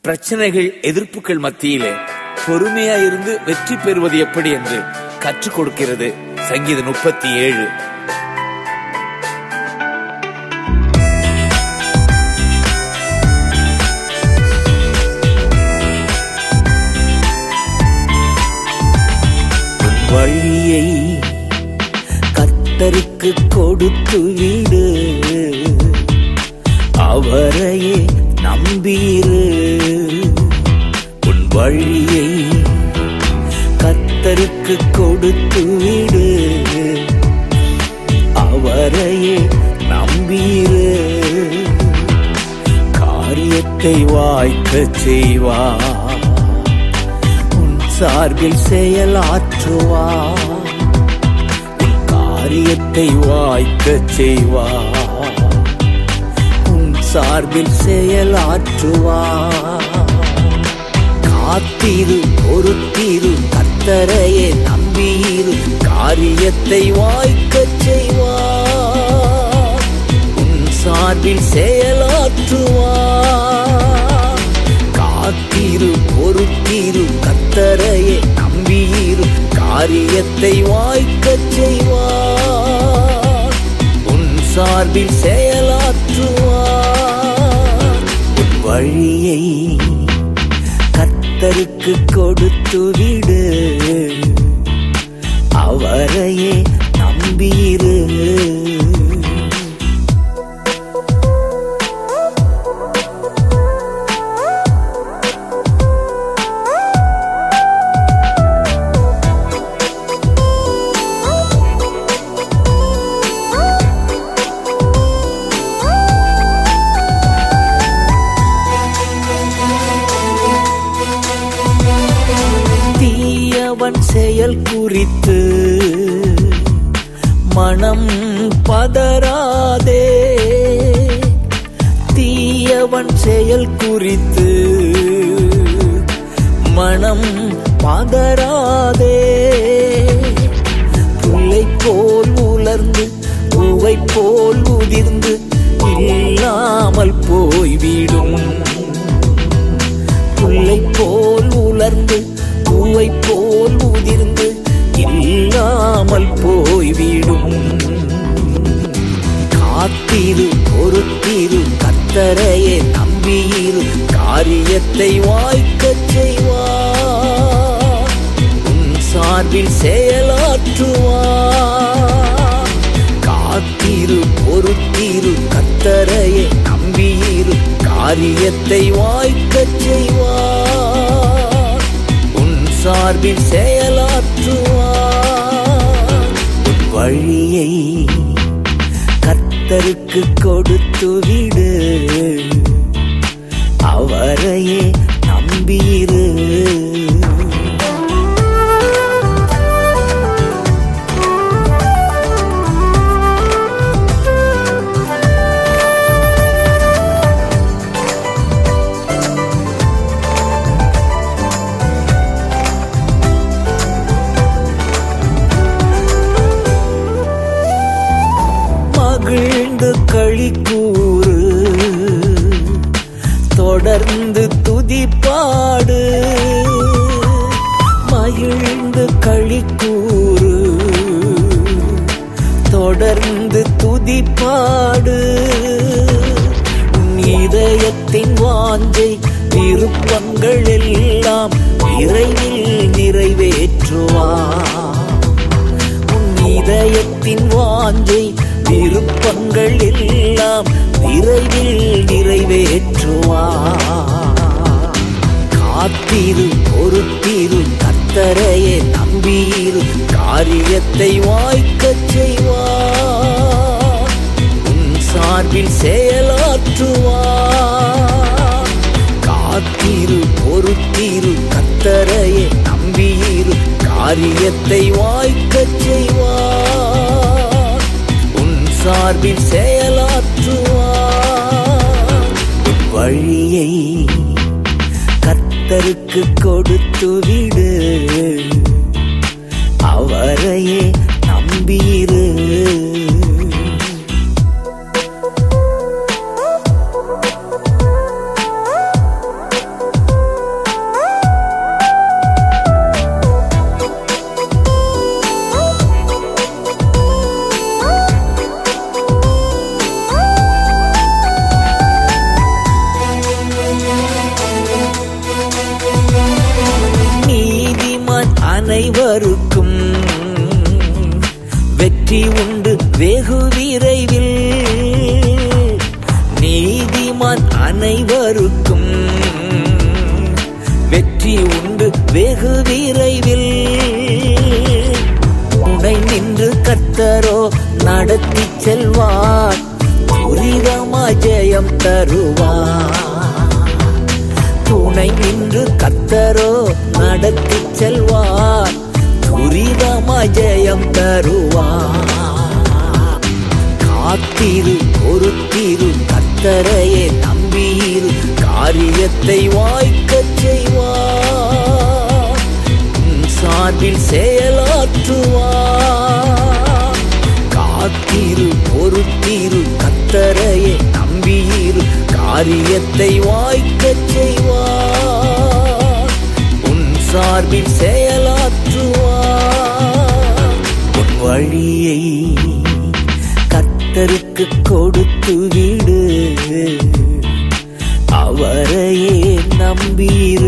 பிரச்சனைகள் எதிர்ப்புகள் மத்தியிலே பொறுமையா இருந்து வெற்றி பெறுவது எப்படி என்று கற்றுக் கொடுக்கிறது சங்கீதம் முப்பத்தி ஏழு வழியை கர்த்தருக்கு கொடுத்து விடு அவரையே நம்பீரு உன் வழியை கர்த்தருக்கு கொடுத்து விடு அவரையே நம்பீரு காரியத்தை வாய்க்கச் செய்வார் உன் சார்பில் செயலாற்றுவார் உன் காரியத்தை வாய்க்கச் செய்வார் உன் சார்பில் செயலாற்றுவார் காத்திரு பொறுத்திரு கத்தரையே நம்பியிரு காரியத்தை வாய்க்கச் செய்வார் உன் சார்பில் செயலாற்றுவார் காத்திரு பொறுத்திரு கத்தரையே நம்பியிரு காரியத்தை வாய்க்கச் செய்வார் உன் சார்பில் செயலாற்றுவார் உன் வழியை கர்த்தருக்கு கொடுத்து விடு அவரையே நம்பியிரு தீயவன் செயல் குறித்து மனம் பதறாதே தீயவன் செயல் குறித்து மனம் பதறாதே புல்லை போல் உலர்ந்து பூவை போல் உதிர்ந்து இல்லாமல் போய்விடும் புல்லை போல் உலர்ந்து பூவை போல் உதிர்ந்து இல்லாமல் போய்விடும் காத்திரு பொறுத்திரு கத்தரையே நம்பியிரு காரியத்தை வாய்க்கச் செய்வார் உன் சார்பில் செயலாற்றுவார் காத்திரு பொறுத்திரு கத்தரையே நம்பியிரு காரியத்தை வாய்க்கச் செய்வார் உன் சார்பில் செயலாற்றுவார் உன் வழியை கர்த்தருக்கு கொடுத்து விடு அவரையே நம்பியிரு மகிழ்ந்து களி கூறு தொடர்ந்து துதிப்பாடு மகிழ்ந்து களி கூறு தொடர்ந்து துதிப்பாடு உன் இதயத்தின் வாஞ்சை விருப்பங்கள் எல்லாம் விரைவில் நிறைவேற்றுவார் உன் இதயத்தின் வாஞ்சை விருப்பங்கள் எல்லாம் விரைவில் நிறைவேற்றுவார் காத்திரு பொறுத்திரு கத்தரையே நம்பியிரு காரியத்தை வாய்க்கச் செய்வார் உன் சார்பில் செயலாற்றுவார் காத்திரு பொறுத்திரு கத்தரையே நம்பியிரு காரியத்தை வாய்க்கச் செய்வார் உன் சார்பில் செயலாற்றுவார் உன் வழியை கர்த்தருக்கு கொடுத்து விடு அவரையே நம்பியிரு வெகு விரைவில் நீதிமான் அனைவருக்கும் வெற்றி உண்டு வெகு விரைவில் துணை நின்று கர்த்தரோ நடத்தி செல்வார் துரிதமா ஜெயம் தருவார் துணை நின்று கர்த்தரோ நடத்தி செல்வார் துரிதமா ஜெயம் தருவார் காத்திரு பொறுத்திரு கத்தரையே நம்பியிரு காரியத்தை வாய்க்கச் செய்வார் உன் சார்பில் செயலாற்றுவார் காத்திரு பொறுத்திரு கத்தரையே நம்பியிரு காரியத்தை வாய்க்கச் செய்வார் உன் சார்பில் செயலாற்றுவார் உன் வழியை கர்த்தருக்கு கொடுத்து விடு அவரையே நம்பியிரு